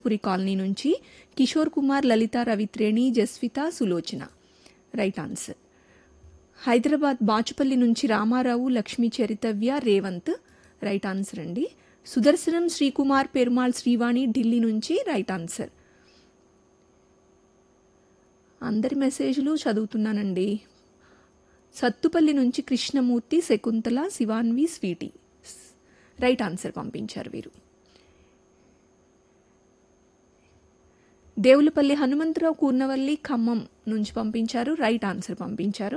పురి colony నుంచి కిషోర్ కుమార్ లలిత రవిత్రేణి Jaswitha Sulochana right answer Hyderabad Bachupally నుంచి రామారావు లక్ష్మీ చరితవ్య రేవంత్ రైట్ ఆన్సర్ అండి సుదర్శనం శ్రీకుమార్ పెరుమాళ్ శ్రీవాణి ఢిల్లీ నుంచి రైట్ ఆన్సర్ అందరి మెసేజ్లు చదువుతున్నానండి సత్తుపల్లి నుంచి Krishnamurthy Shakuntala Shivanvi Sweety right answer పంపించారు వీరు దేవులపల్లి హనుమంతరావు కూర్నవల్లి ఖమ్మం నుంచి పంపించారు రైట్ ఆన్సర్ పంపించారు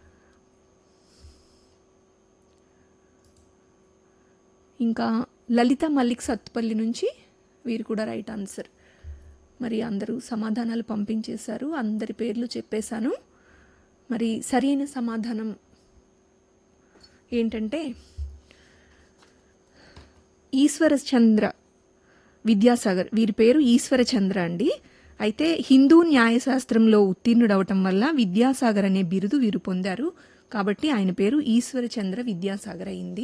ఇంకా లలిత మల్లిక్ సత్తుపల్లి నుంచి వీరు కూడా రైట్ ఆన్సర్ మరి అందరూ సమాధానాలు పంపించేశారు అందరి పేర్లు చెప్పేశాను మరి సరైన సమాధానం ఏంటంటే ఈశ్వర చంద్ర విద్యాసాగర్ వీరి పేరు ఈశ్వర చంద్ర అండి అయితే హిందూ న్యాయశాస్త్రంలో ఉత్తీర్ణుడవటం వల్ల విద్యాసాగర్ అనే బిరుదు వీరు పొందారు కాబట్టి ఆయన పేరు ఈశ్వర చంద్ర విద్యాసాగర్ అయింది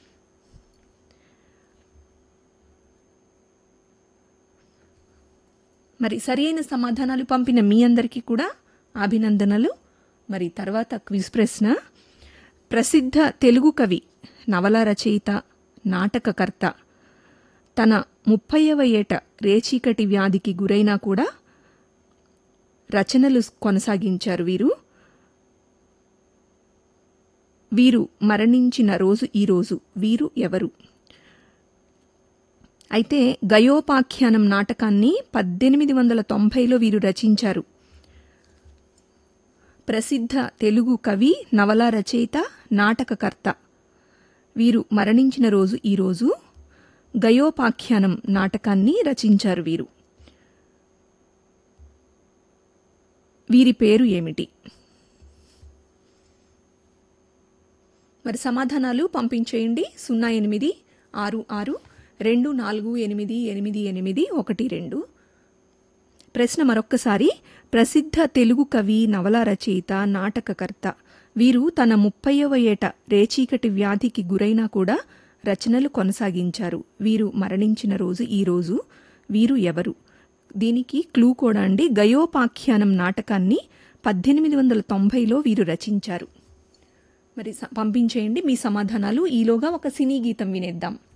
మరి సరైన సమాధానాలు పంపిన మీ అందరికీ కూడా అభినందనలు మరి తర్వాత క్విజ్ ప్రశ్న ప్రసిద్ధ తెలుగు కవి నవల రచయిత నాటకకర్త తన ముప్పైవ ఏట రేచీకటి వ్యాధికి గురైనా కూడా రచనలు కొనసాగించారు వీరు వీరు మరణించిన రోజు ఈ రోజు వీరు ఎవరు అయితే గయోపాఖ్యానం నాటకాన్ని పద్దెనిమిది వందల తొంభైలో వీరు రచించారు ప్రసిద్ధ తెలుగు కవి నవల రచయిత నాటకకర్త వీరు మరణించిన రోజు ఈరోజు గయోపాఖ్యానం నాటకాన్ని రచించారు వీరు వీరి పేరు ఏమిటి మరి సమాధానాలు పంపించేయండి సున్నా ఎనిమిది ఆరు ఆరు రెండు నాలుగు ఎనిమిది ఎనిమిది ఎనిమిది ఒకటి రెండు ప్రశ్న మరొక్కసారి ప్రసిద్ధ తెలుగు కవి నవల రచయిత నాటకకర్త వీరు తన ముప్పైవ ఏట రేచీకటి వ్యాధికి గురైనా కూడా రచనలు కొనసాగించారు వీరు మరణించిన రోజు ఈ రోజు వీరు ఎవరు దీనికి క్లూ కూడా అండి గయోపాఖ్యానం నాటకాన్ని పద్దెనిమిది వందల తొంభైలో వీరు రచించారు మరి పంపించేయండి మీ సమాధానాలు ఈలోగా ఒక సినీ గీతం వినేద్దాం